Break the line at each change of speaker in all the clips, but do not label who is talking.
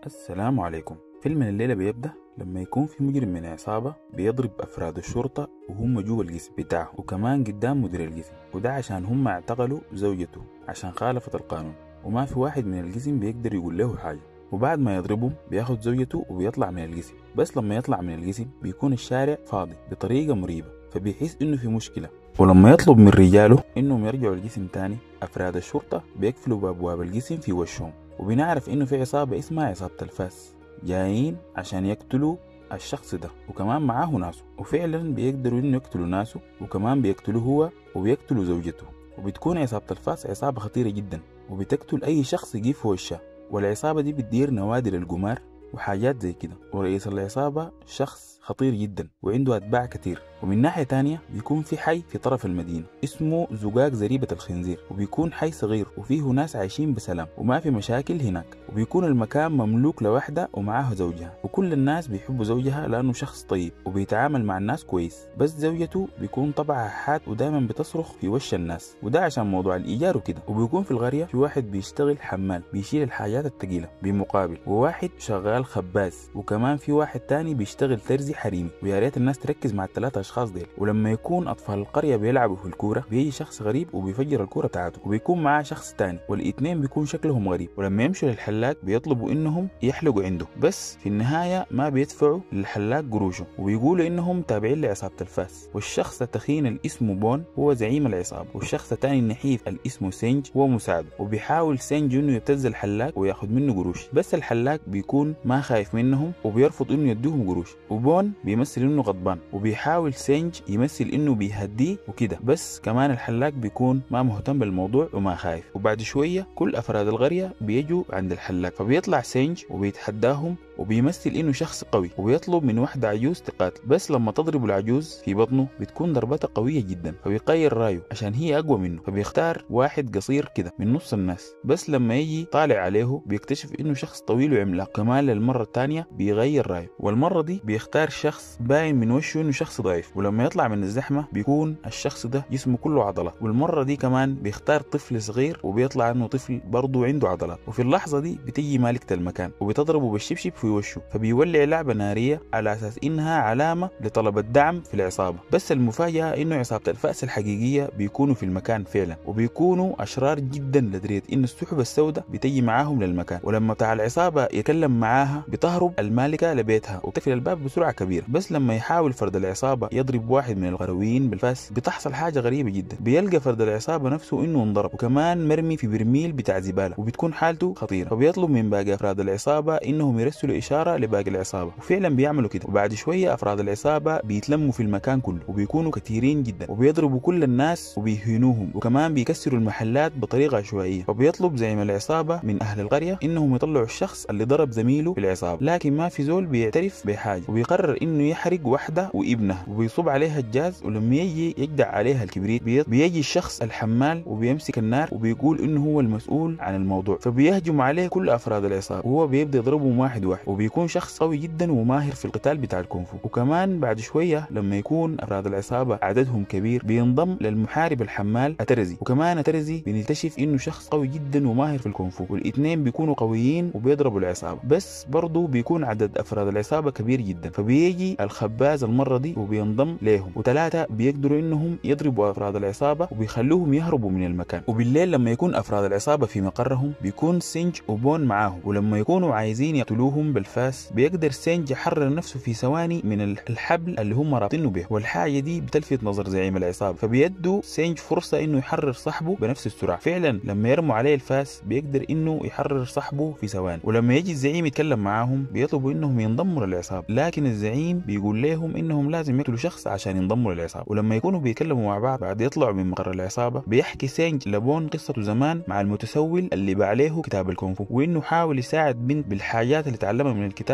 السلام عليكم فيلم الليلة بيبدأ لما يكون في مجرم من عصابة بيضرب أفراد الشرطة وهم جوا القسم بتاعه وكمان قدام مدير القسم وده عشان هم اعتقلوا زوجته عشان خالفت القانون وما في واحد من القسم بيقدر يقول له حاجة وبعد ما يضربهم بياخد زوجته وبيطلع من القسم بس لما يطلع من القسم بيكون الشارع فاضي بطريقة مريبة فبيحس إنه في مشكلة ولما يطلب من رجاله إنهم يرجعوا القسم تاني أفراد الشرطة بيقفلوا بأبواب القسم في وشهم وبنعرف إنه في عصابة اسمها عصابة الفاس جايين عشان يقتلوا الشخص ده وكمان معاه ناسه وفعلا بيقدروا انه يقتلوا ناسه وكمان بيقتلوا هو وبيقتلوا زوجته وبتكون عصابة الفاس عصابة خطيرة جدا وبتقتل أي شخص يجي في وشها والعصابة دي بتدير نوادي للقمار وحاجات زي كده ورئيس العصابة شخص خطير جدا وعنده أتباع كتير ومن ناحية تانية بيكون في حي في طرف المدينة اسمه زقاق زريبة الخنزير وبيكون حي صغير وفيه ناس عايشين بسلام وما في مشاكل هناك وبيكون المكان مملوك لوحدة ومعاها زوجها وكل الناس بيحبوا زوجها لأنه شخص طيب وبيتعامل مع الناس كويس بس زوجته بيكون طبعها حاد ودايما بتصرخ في وش الناس وده عشان موضوع الإيجار وكده وبيكون في القرية في واحد بيشتغل حمال بيشيل الحاجات التقيلة بمقابل وواحد شغال خباز وكمان في واحد تاني بيشتغل ترزي حريمي ويا ريت الناس تركز مع الثلاثة أشخاص ديل ولما يكون أطفال القرية بيلعبوا في الكورة بيجي شخص غريب وبيفجر الكورة بتاعته وبيكون معاه شخص تاني والاتنين بيكون شكلهم غريب ولما يمشوا للحلاق بيطلبوا إنهم يحلقوا عنده بس في النهاية ما بيدفعوا للحلاق قروشه وبيقولوا إنهم تابعين لعصابة الفاس والشخص التخين اللي اسمه بون هو زعيم العصابة والشخص التاني النحيف اللي اسمه سينج هو مساعده وبيحاول سينج إنه يبتز الحلاق وياخد منه قروش بس الحلاق بيكون ما خايف منهم وبيرفض إنه يديهم قروش وبون بيمثل إنه غضبان وبيحاول سينج يمثل إنه بيهديه وكده بس كمان الحلاق بيكون ما مهتم بالموضوع وما خايف وبعد شوية كل أفراد القرية بيجوا عند الحلاق فبيطلع سينج وبيتحداهم وبيمثل انه شخص قوي وبيطلب من واحدة عجوز تقاتل بس لما تضرب العجوز في بطنه بتكون ضربتها قوية جدا فبيغير رايه عشان هي اقوى منه فبيختار واحد قصير كده من نص الناس بس لما يجي طالع عليه بيكتشف انه شخص طويل وعملاق كمان للمرة الثانية بيغير رايه والمرة دي بيختار شخص باين من وشه انه شخص ضعيف ولما يطلع من الزحمة بيكون الشخص ده جسمه كله عضلات والمرة دي كمان بيختار طفل صغير وبيطلع انه طفل برضه عنده عضلات وفي اللحظة دي بتيجي مالكة المكان وبتضربه بالشبشب في وشه فبيولع لعبة نارية على أساس إنها علامة لطلب الدعم في العصابة بس المفاجأة إنه عصابة الفأس الحقيقية بيكونوا في المكان فعلا وبيكونوا أشرار جدا لدرجة إن السحب السوداء بتجي معاهم للمكان ولما بتاع العصابة يتكلم معاها بتهرب المالكة لبيتها وتقفل الباب بسرعة كبيرة بس لما يحاول فرد العصابة يضرب واحد من الغرويين بالفاس بتحصل حاجة غريبة جدا بيلقى فرد العصابة نفسه إنه انضرب وكمان مرمي في برميل بتاع زبالة وبتكون حالته خطيرة فبيطلب من باقي أفراد العصابة إنهم يرسلوا إشارة لباقي العصابة وفعلا بيعملوا كده وبعد شوية أفراد العصابة بيتلموا في المكان كله وبيكونوا كثيرين جدا وبيضربوا كل الناس وبيهينوهم وكمان بيكسروا المحلات بطريقة عشوائية وبيطلب زعيم العصابة من أهل القرية إنهم يطلعوا الشخص اللي ضرب زميله في العصابة لكن ما في زول بيعترف بحاجة وبيقرر إنه يحرق واحدة وابنها وبيصب عليها الجاز ولما يجي يجدع عليها الكبريت بيجي الشخص الحمال وبيمسك النار وبيقول إنه هو المسؤول عن الموضوع فبيهجم عليه كل أفراد العصابة وهو بيبدأ يضربهم واحد واحد وبيكون شخص قوي جدا وماهر في القتال بتاع الكونفو وكمان بعد شوية لما يكون أفراد العصابة عددهم كبير بينضم للمحارب الحمال أترزي وكمان أترزي بنكتشف إنه شخص قوي جدا وماهر في الكونفو والاثنين بيكونوا قويين وبيضربوا العصابة بس برضه بيكون عدد أفراد العصابة كبير جدا فبيجي الخباز المرة دي وبينضم ليهم وثلاثة بيقدروا إنهم يضربوا أفراد العصابة وبيخلوهم يهربوا من المكان وبالليل لما يكون أفراد العصابة في مقرهم بيكون سينج وبون معاهم ولما يكونوا عايزين يقتلوهم بالفاس بيقدر سينج يحرر نفسه في ثواني من الحبل اللي هم رابطينه به والحاجه دي بتلفت نظر زعيم العصابه فبيدوا سينج فرصه انه يحرر صاحبه بنفس السرعه فعلا لما يرموا عليه الفاس بيقدر انه يحرر صاحبه في ثواني ولما يجي الزعيم يتكلم معاهم بيطلبوا انهم ينضموا للعصابه لكن الزعيم بيقول لهم انهم لازم يقتلوا شخص عشان ينضموا للعصابه ولما يكونوا بيتكلموا مع بعض بعد يطلعوا من مقر العصابه بيحكي سينج لبون قصته زمان مع المتسول اللي باع له كتاب الكونفو وانه حاول يساعد بنت بالحاجات اللي تعلمها من الكتاب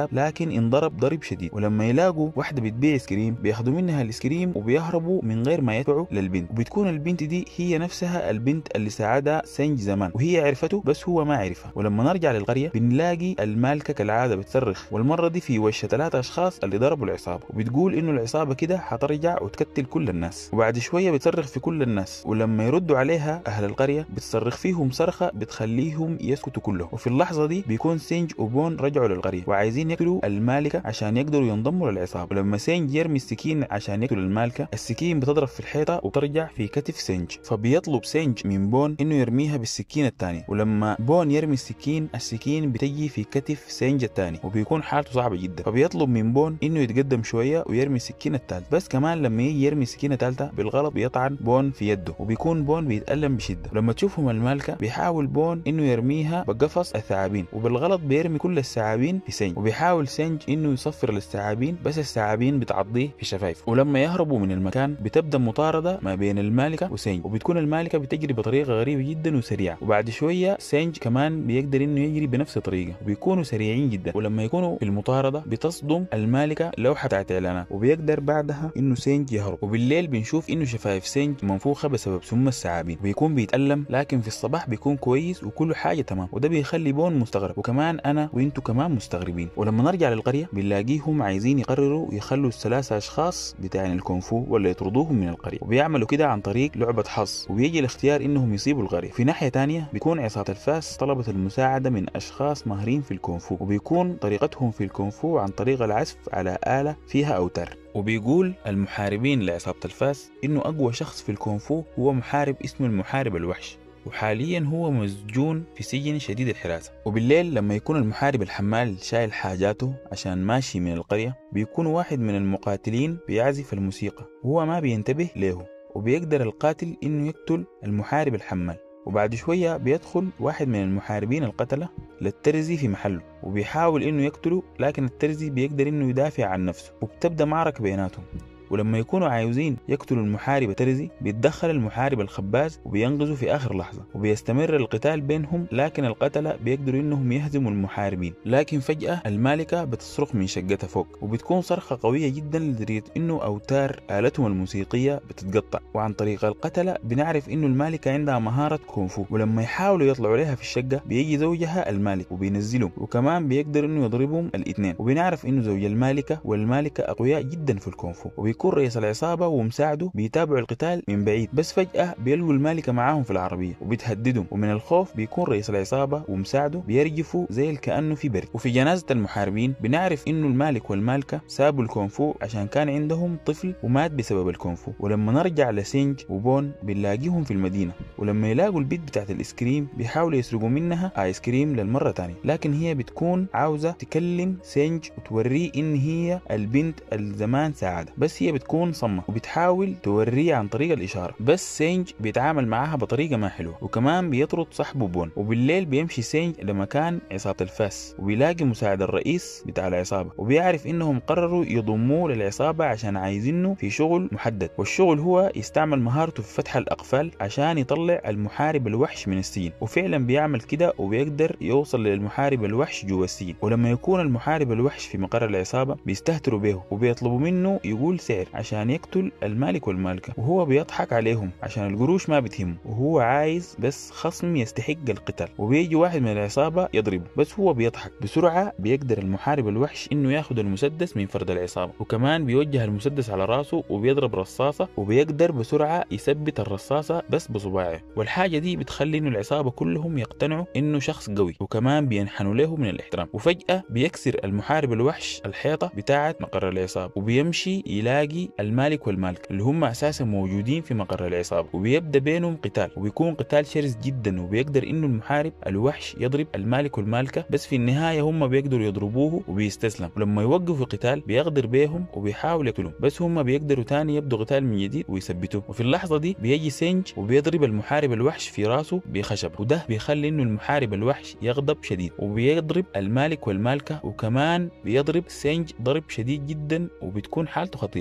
العتاب لكن انضرب ضرب شديد ولما يلاقوا واحده بتبيع ايس كريم بياخدوا منها الايس كريم وبيهربوا من غير ما يدفعوا للبنت وبتكون البنت دي هي نفسها البنت اللي ساعدها سنج زمان وهي عرفته بس هو ما عرفها ولما نرجع للقريه بنلاقي المالكه كالعاده بتصرخ والمره دي في وش ثلاثه اشخاص اللي ضربوا العصابه وبتقول انه العصابه كده حترجع وتقتل كل الناس وبعد شويه بتصرخ في كل الناس ولما يردوا عليها اهل القريه بتصرخ فيهم صرخه بتخليهم يسكتوا كلهم وفي اللحظه دي بيكون سينج وبون رجعوا للقريه وعايزين يقتلوا المالكه عشان يقدروا ينضموا للعصابه ولما سينج يرمي السكين عشان يقتل المالكه السكين بتضرب في الحيطه وترجع في كتف سينج فبيطلب سينج من بون انه يرميها بالسكين الثاني ولما بون يرمي السكين السكين بتجي في كتف سينج الثاني وبيكون حالته صعبه جدا فبيطلب من بون انه يتقدم شويه ويرمي السكين الثالث بس كمان لما يجي يرمي السكينه الثالثه بالغلط بيطعن بون في يده وبيكون بون بيتالم بشده ولما تشوفهم المالكه بيحاول بون انه يرميها بقفص الثعابين وبالغلط بيرمي كل الثعابين في سينج وبيحاول سينج انه يصفر للثعابين بس الثعابين بتعضيه في شفايفه ولما يهربوا من المكان بتبدا مطارده ما بين المالكه وسينج وبتكون المالكه بتجري بطريقه غريبه جدا وسريعه وبعد شويه سينج كمان بيقدر انه يجري بنفس الطريقه وبيكونوا سريعين جدا ولما يكونوا في المطارده بتصدم المالكه لوحه بتاعت اعلانات وبيقدر بعدها انه سينج يهرب وبالليل بنشوف انه شفايف سينج منفوخه بسبب سم الثعابين وبيكون بيتالم لكن في الصباح بيكون كويس وكل حاجه تمام وده بيخلي بون مستغرب وكمان انا وانتو كمان مستغربين ولما نرجع للقريه بنلاقيهم عايزين يقرروا يخلوا الثلاثه اشخاص بتاعين الكونفو ولا يطردوهم من القريه وبيعملوا كده عن طريق لعبه حظ وبيجي الاختيار انهم يصيبوا القريه في ناحيه تانية بيكون عصابه الفاس طلبت المساعده من اشخاص ماهرين في الكونفو وبيكون طريقتهم في الكونفو عن طريق العزف على اله فيها اوتار وبيقول المحاربين لعصابة الفاس إنه أقوى شخص في الكونفو هو محارب اسمه المحارب الوحش وحاليا هو مسجون في سجن شديد الحراسة وبالليل لما يكون المحارب الحمال شايل حاجاته عشان ماشي من القرية بيكون واحد من المقاتلين بيعزف الموسيقى وهو ما بينتبه له وبيقدر القاتل إنه يقتل المحارب الحمال وبعد شوية بيدخل واحد من المحاربين القتلة للترزي في محله وبيحاول انه يقتله لكن الترزي بيقدر انه يدافع عن نفسه وبتبدا معركة بيناتهم ولما يكونوا عاوزين يقتلوا المحارب الترزي بيتدخل المحارب الخباز وبينقذه في اخر لحظه وبيستمر القتال بينهم لكن القتله بيقدروا انهم يهزموا المحاربين لكن فجاه المالكه بتصرخ من شقتها فوق وبتكون صرخه قويه جدا لدرجه انه اوتار التهم الموسيقيه بتتقطع وعن طريق القتله بنعرف انه المالكه عندها مهاره كونفو ولما يحاولوا يطلعوا عليها في الشقه بيجي زوجها المالك وبينزلهم وكمان بيقدر انه يضربهم الاثنين وبنعرف انه زوج المالكه والمالكه اقوياء جدا في الكونفو وبيكون رئيس العصابه ومساعده بيتابعوا القتال من بعيد بس فجاه بيلقوا المالكه معاهم في العربيه وبتهددهم ومن الخوف بيكون رئيس العصابه ومساعده بيرجفوا زي كانه في برد وفي جنازه المحاربين بنعرف انه المالك والمالكه سابوا الكونفو عشان كان عندهم طفل ومات بسبب الكونفو ولما نرجع لسينج وبون بنلاقيهم في المدينه ولما يلاقوا البيت بتاعت الايس كريم بيحاولوا يسرقوا منها ايس كريم للمره تانية لكن هي بتكون عاوزه تكلم سينج وتوريه ان هي البنت الزمان ساعده بس هي بتكون صمة وبتحاول توريه عن طريق الإشارة بس سينج بيتعامل معاها بطريقة ما حلوة وكمان بيطرد صاحبه بون وبالليل بيمشي سينج لمكان عصابة الفاس وبيلاقي مساعد الرئيس بتاع العصابة وبيعرف إنهم قرروا يضموه للعصابة عشان عايزينه في شغل محدد والشغل هو يستعمل مهارته في فتح الأقفال عشان يطلع المحارب الوحش من السجن وفعلا بيعمل كده وبيقدر يوصل للمحارب الوحش جوا السجن ولما يكون المحارب الوحش في مقر العصابة بيستهتروا به وبيطلبوا منه يقول سعر عشان يقتل المالك والمالكة وهو بيضحك عليهم عشان القروش ما بتهمه وهو عايز بس خصم يستحق القتال وبيجي واحد من العصابة يضربه بس هو بيضحك بسرعة بيقدر المحارب الوحش انه ياخد المسدس من فرد العصابة وكمان بيوجه المسدس على راسه وبيضرب رصاصة وبيقدر بسرعة يثبت الرصاصة بس بصباعه والحاجة دي بتخلي انه العصابة كلهم يقتنعوا انه شخص قوي وكمان بينحنوا له من الاحترام وفجأة بيكسر المحارب الوحش الحيطة بتاعة مقر العصابة وبيمشي يلاقي المالك والمالك اللي هم اساسا موجودين في مقر العصابه وبيبدا بينهم قتال وبيكون قتال شرس جدا وبيقدر انه المحارب الوحش يضرب المالك والمالكه بس في النهايه هم بيقدروا يضربوه وبيستسلم ولما يوقفوا قتال بيغدر بيهم وبيحاول يقتلهم بس هم بيقدروا تاني يبدوا قتال من جديد ويثبتوه وفي اللحظه دي بيجي سينج وبيضرب المحارب الوحش في راسه بخشب وده بيخلي انه المحارب الوحش يغضب شديد وبيضرب المالك والمالكه وكمان بيضرب سينج ضرب شديد جدا وبتكون حالته خطيره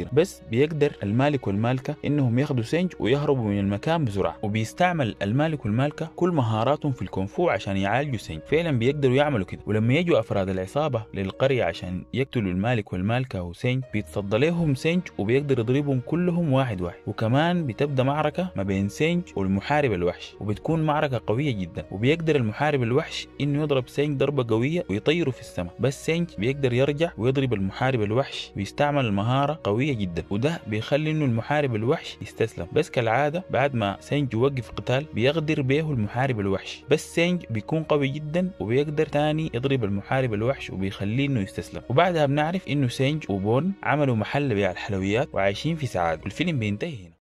بس بيقدر المالك والمالكة إنهم ياخدوا سنج ويهربوا من المكان بسرعة وبيستعمل المالك والمالكة كل مهاراتهم في الكونفو عشان يعالجوا سنج فعلا بيقدروا يعملوا كده ولما يجوا أفراد العصابة للقرية عشان يقتلوا المالك والمالكة وسنج بيتصدى لهم سنج وبيقدر يضربهم كلهم واحد واحد وكمان بتبدا معركة ما بين سنج والمحارب الوحش وبتكون معركة قوية جدا وبيقدر المحارب الوحش إنه يضرب سنج ضربة قوية ويطيره في السماء بس سنج بيقدر يرجع ويضرب المحارب الوحش ويستعمل المهارة قوية جدا وده بيخلي إنه المحارب الوحش يستسلم بس كالعادة بعد ما سنج يوقف قتال بيغدر به المحارب الوحش بس سنج بيكون قوي جدا وبيقدر تاني يضرب المحارب الوحش وبيخليه إنه يستسلم وبعدها بنعرف إنه سنج وبون عملوا محل بيع الحلويات وعايشين في سعادة والفيلم بينتهي هنا